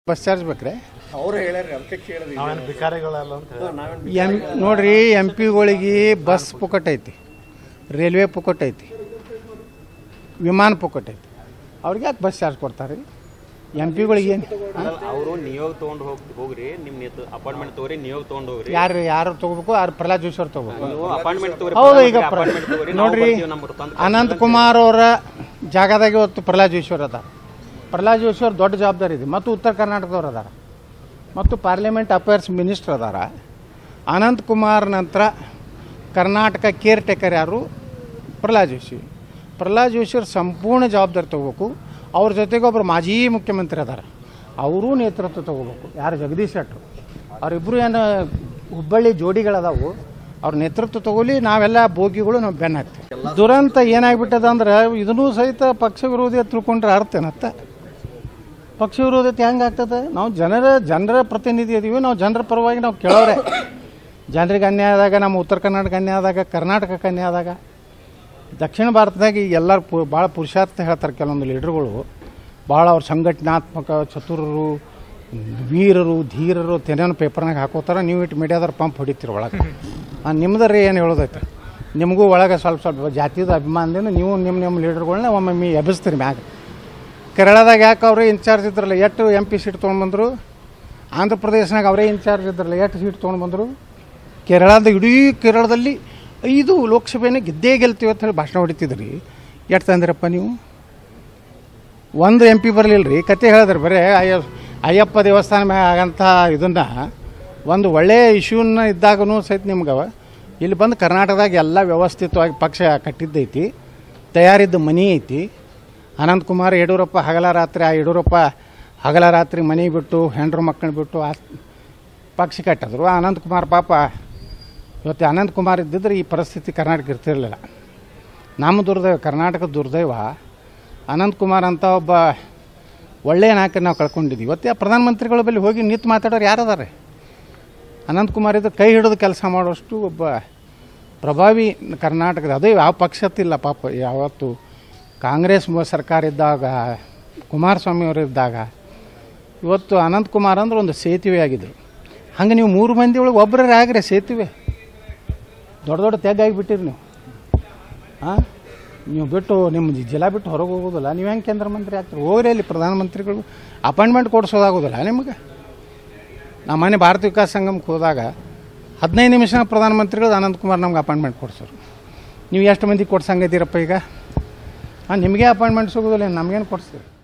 bus charge ಬೇಕ್ರೆ ಅವ್ರು ಹೇಳ್ಯಾರ ಅದಕ್ಕೆ ಕೇಳಿದ್ವಿ ನಾವೇನು ಭಿಕಾರಿಗಳಲ್ಲ ಅಂತ ಹೇಳಿ ನಾವೇನು ಎಂ ನೋಡ್ರಿ ಎಂ ಪಿಗಳಿಗೆ ಬಸ್ ಪುಕ್ಕಟ್ ಐತಿ ರೈಲ್ವೆ ಪುಕ್ಕಟ್ ಐತಿ ವಿಮಾನ ಪುಕ್ಕಟ್ ಐತಿ ಅವ್ರಿಗೆ ಯಾಕೆ ಬಸ್ ಚಾರ್ಜ್ ಕೊಡ್ತಾರೆ ಎಂ ಪಿಗಳಿಗೆ ಏನು ಅವರು ನಿಯೋಗ ತಗೊಂಡು ಹೋಗ್ ಹೋಗ್ರಿ ನಿಮ್ ಅಪಾಯಿಂಟ್ಮೆಂಟ್ ತಗೋರಿ ನಿಯೋಗ ತಗೊಂಡು ಹೋಗ್ರಿ ಯಾರು ಯಾರು ತಗೋಬೇಕು ಯಾರು ಪ್ರಹ್ಲಾದ್ ಜೋಶಿ ಅವ್ರು ತಗೋಬೇಕು ನೀವು ಅಪಾಯಿಂಟ್ಮೆಂಟ್ ತಗೋರಿ ಹೌದು ಈಗ ಪ್ರ- ಅಪಾಯಿಂಟ್ಮೆಂಟ್ ತಗೋರಿ ನಾವು ನೋಡ್ರಿ ಬರ್ತೀವಿ, ನಮ್ಮ ತಂದೆ ಅನಂತ್ ಕುಮಾರ್ ಅವರ ಜಾಗದಾಗ ಇವತ್ತು ಪ್ರಹ್ಲಾದ್ ಜೋಶಿ ಅವ್ರು ಅದಾರ ಪ್ರಹ್ಲಾದ್ ಜೋಶಿ ಅವ್ರ ದೊಡ್ಡ ಜವಾಬ್ದಾರಿ ಇದೆ ಮತ್ತು ಉತ್ತರ ಕರ್ನಾಟಕದವ್ರು ಅದಾರ ಮತ್ತು ಪಾರ್ಲಿಮೆಂಟ್ ಅಫೇರ್ಸ್ ಮಿನಿಸ್ಟರ್ ಅದಾರ ಅನಂತ್ ಕುಮಾರ್ ನಂತರ ಕರ್ನಾಟಕ ಕೇರ್ ಟೇಕರ್ ಯಾರು ಪ್ರಹ್ಲಾದ್ ಜೋಶಿ ಪ್ರಹ್ಲಾದ್ ಜೋಶಿ ಅವ್ರು ಸಂಪೂರ್ಣ ಜವಾಬ್ದಾರಿ ತಗೋಬೇಕು ಅವ್ರ ಜೊತೆಗೆ ಒಬ್ಬರು ಮಾಜಿ ಮುಖ್ಯಮಂತ್ರಿ ಅದಾರ ಅವರೂ ನೇತೃತ್ವ ತಗೋಬೇಕು ಯಾರು ಜಗದೀಶ್ ಶೆಟ್ಟರು ಅವರಿಬ್ಬರು ಏನು ಹುಬ್ಬಳ್ಳಿ ಜೋಡಿಗಳದಾವು ಅವ್ರ ನೇತೃತ್ವ ತಗೊಳ್ಳಿ ನಾವೆಲ್ಲ ಬೋಗಿಗಳು ನಾವು ಬೆನ್ನ ಹಾಕ್ತೀವಿ ದುರಂತ ಏನಾಗ್ಬಿಟ್ಟದ ಅಂದ್ರೆ ಇದನ್ನೂ ಸಹಿತ ಪಕ್ಷ ವಿರೋಧಿ ಅಂತ ತಿಳ್ಕೊಂಡ್ರೆ ಅರ್ಥ ಏನತ್ತ ಪಕ್ಷ ವಿರೋಧತೆ ಹೆಂಗೆ ಆಗ್ತದೆ ನಾವು ಜನರ ಜನರ ಪ್ರತಿನಿಧಿ ಇದೀವಿ ನಾವು ಜನರ ಪರವಾಗಿ ನಾವು ಕೇಳೋರೆ ಜನರಿಗೆ ಅನ್ಯಾಯ ಆದಾಗ ನಮ್ಮ ಉತ್ತರ ಕರ್ನಾಟಕ ಅನ್ಯಾಯ ಆದಾಗ ಕರ್ನಾಟಕಕ್ಕೆ ಅನ್ಯಾಯ ಆದಾಗ ದಕ್ಷಿಣ ಭಾರತದಾಗ ಈಗ ಎಲ್ಲರೂ ಪು ಭಾಳ ಪುರುಷಾರ್ಥ ಹೇಳ್ತಾರೆ ಕೆಲವೊಂದು ಲೀಡರ್ಗಳು ಭಾಳ ಅವ್ರ ಸಂಘಟನಾತ್ಮಕ ಚತುರರು ವೀರರು ಧೀರರು ತೆನೇನು ಪೇಪರ್ನಾಗ ಹಾಕೋತಾರೆ ನೀವು ಇಟ್ಟು ಮೀಡಿಯಾದವ್ರು ಪಂಪ್ ಹೊಡಿತೀರಿ ಒಳಗೆ ನಿಮ್ದರಿ ಏನು ಹೇಳೋದೈತೆ ನಿಮಗೂ ಒಳಗೆ ಸ್ವಲ್ಪ ಸ್ವಲ್ಪ ಜಾತಿದ ಅಭಿಮಾನದಿಂದ ನೀವು ನಿಮ್ಮ ನಿಮ್ಮ ಲೀಡರ್ಗಳನ್ನ ಒಮ್ಮೊಮ್ಮೆ ಎಬ್ಬಿಸ್ತೀರಿ ಮ್ಯಾಗ ಕೇರಳದಾಗ ಯಾಕೆ ಅವರೇ ಇನ್ಚಾರ್ಜ್ ಇದ್ರಲ್ಲ ಎಷ್ಟು ಎಂ ಪಿ ಸೀಟ್ ತೊಗೊಂಡು ಬಂದರು ಆಂಧ್ರ ಪ್ರದೇಶನಾಗ ಅವರೇ ಇನ್ಚಾರ್ಜ್ ಇದ್ರಲ್ಲ ಎಷ್ಟು ಸೀಟ್ ತೊಗೊಂಡು ಬಂದರು ಕೇರಳದ ಇಡೀ ಕೇರಳದಲ್ಲಿ ಐದು ಲೋಕಸಭೆನೇ ಗೆದ್ದೇ ಗೆಲ್ತೀವಿ ಅಂತ ಹೇಳಿ ಭಾಷಣ ಹೊಡಿತಿದ್ರಿ ಎಷ್ಟು ತಂದಿರಪ್ಪ ನೀವು ಒಂದು ಎಂ ಪಿ ಬರಲಿಲ್ಲ ರೀ ಕತೆ ಹೇಳಿದ್ರಿ ಬರೀ ಅಯ್ಯ ಅಯ್ಯಪ್ಪ ದೇವಸ್ಥಾನ ಮ್ಯಾಗ ಆಗಂಥ ಇದನ್ನು ಒಂದು ಒಳ್ಳೆಯ ಇಶ್ಯೂನ ಇದ್ದಾಗೂ ಸಹಿತ ನಿಮ್ಗೆ ಇಲ್ಲಿ ಬಂದು ಕರ್ನಾಟಕದಾಗ ಎಲ್ಲ ವ್ಯವಸ್ಥಿತವಾಗಿ ಪಕ್ಷ ಕಟ್ಟಿದ್ದೈತಿ ತಯಾರಿದ್ದ ಮನಿ ಐತಿ ಅನಂತಕುಮಾರ್ ಯಡಿಯೂರಪ್ಪ ಹಗಲ ರಾತ್ರಿ ಆ ಯಡಿಯೂರಪ್ಪ ಹಗಲ ರಾತ್ರಿ ಮನೆ ಬಿಟ್ಟು ಹೆಂಡ್ರು ಮಕ್ಕಳು ಬಿಟ್ಟು ಆ ಪಕ್ಷ ಕಟ್ಟಿದ್ರು ಆ ಅನಂತಕುಮಾರ್ ಪಾಪ ಇವತ್ತು ಅನಂತಕುಮಾರ್ ಇದ್ದಿದ್ರೆ ಈ ಪರಿಸ್ಥಿತಿ ಕರ್ನಾಟಕ ಇರ್ತಿರಲಿಲ್ಲ ನಮ್ಮ ದುರ್ದೈವ ಕರ್ನಾಟಕದ ದುರ್ದೈವ ಅನಂತಕುಮಾರ್ ಅಂತ ಒಬ್ಬ ಒಳ್ಳೆಯ ನಾಯಕ ನಾವು ಕಳ್ಕೊಂಡಿದ್ದೀವಿ ಇವತ್ತು ಆ ಪ್ರಧಾನಮಂತ್ರಿಗಳ ಬಳಿ ಹೋಗಿ ನಿಂತು ಮಾತಾಡೋರು ಯಾರದಾರೆ ಅನಂತಕುಮಾರ್ ಇದ್ದು ಕೈ ಹಿಡಿದು ಕೆಲಸ ಮಾಡೋಷ್ಟು ಒಬ್ಬ ಪ್ರಭಾವಿ ಕರ್ನಾಟಕದ ಅದೇ ಯಾವ ಪಕ್ಷತ್ತಿಲ್ಲ ಪಾಪ ಯಾವತ್ತು ಕಾಂಗ್ರೆಸ್ ಮ- ಸರ್ಕಾರ ಇದ್ದಾಗ ಕುಮಾರಸ್ವಾಮಿ ಅವರು ಇದ್ದಾಗ ಇವತ್ತು ಅನಂತಕುಮಾರ್ ಅಂದ್ರೆ ಒಂದು ಸೇತುವೆ ಆಗಿದ್ರು ಹಂಗೆ ನೀವು ಮೂರು ಮಂದಿ ಒಳಗೆ ಒಬ್ಬರೇ ಆಗ್ರಿ ಸೇತುವೆ ದೊಡ್ಡ ದೊಡ್ಡ ತೆಗ್ಗಾಗಿಬಿಟ್ಟಿರಿ ನೀವು ಹಾಂ ನೀವು ಬಿಟ್ಟು ನಿಮ್ಮ ಜಿಲ್ಲಾ ಬಿಟ್ಟು ಹೊರಗೆ ಹೋಗೋದಿಲ್ಲ ನೀವು ಹೆಂಗೆ ಕೇಂದ್ರ ಮಂತ್ರಿ ಆಗ್ತೀರಿ ಹೋಗ್ರಿ ಅಲ್ಲಿ ಪ್ರಧಾನಮಂತ್ರಿಗಳು ಅಪಾಯಿಂಟ್ಮೆಂಟ್ ಕೊಡಿಸೋದಾಗೋದಿಲ್ಲ ನಿಮಗೆ ನಾ ಮೊನ್ನೆ ಭಾರತ ವಿಕಾಸ ಸಂಗಮಕ್ಕೆ ಹೋದಾಗ ಹದಿನೈದು ನಿಮಿಷ ಪ್ರಧಾನಮಂತ್ರಿಗಳು ಅನಂತಕುಮಾರ್ ನಮ್ಗೆ ಅಪಾಯಿಂಟ್ಮೆಂಟ್ ಕೊಡ್ಸೋರು ನೀವು ಎಷ್ಟು ಮಂದಿ ಕೊಡ್ಸಂಗಿದ್ದೀರಪ್ಪ ಈಗ ಹಾಂ ನಿಮಗೆ ಅಪಾಯಿಂಟ್ಮೆಂಟ್ ಸಿಗೋದಿಲ್ಲ ನಮಗೇನು ಕೊಡಿಸ್ತೀರಿ